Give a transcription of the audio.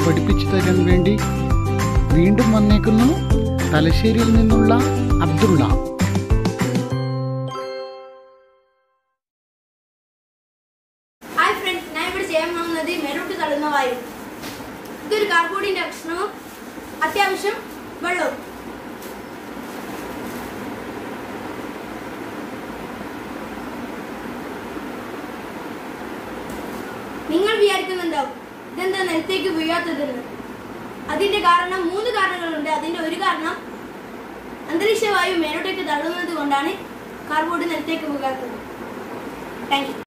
പഠിപ്പിച്ചു തരാൻ വേണ്ടി വീണ്ടും വന്നേക്കുന്നു തലശ്ശേരിയിൽ നിന്നുള്ള അബ്ദുള്ള ഹായ് ഫ്രണ്ട്സ് ഞാൻ ഇവിടെ ചെയ്യാൻ പോകുന്നത് മെരുട്ട് തള്ളുന്ന വായു ഇതൊരു കാർബോർഡിന്റെ കഷ്ണവും അത്യാവശ്യം വെള്ളവും നിങ്ങൾ വിചാരിക്കുന്നുണ്ടാവും ഇതെന്താ നിലത്തേക്ക് വീഴാത്തതെന്ന് അതിന്റെ കാരണം മൂന്ന് കാരണങ്ങളുണ്ട് അതിന്റെ ഒരു കാരണം അന്തരീക്ഷ വായു മേലോട്ടേക്ക് തള്ളുന്നത് കൊണ്ടാണ് കാർബോർഡ് നിലത്തേക്ക് വീഴാത്തത് താങ്ക് യു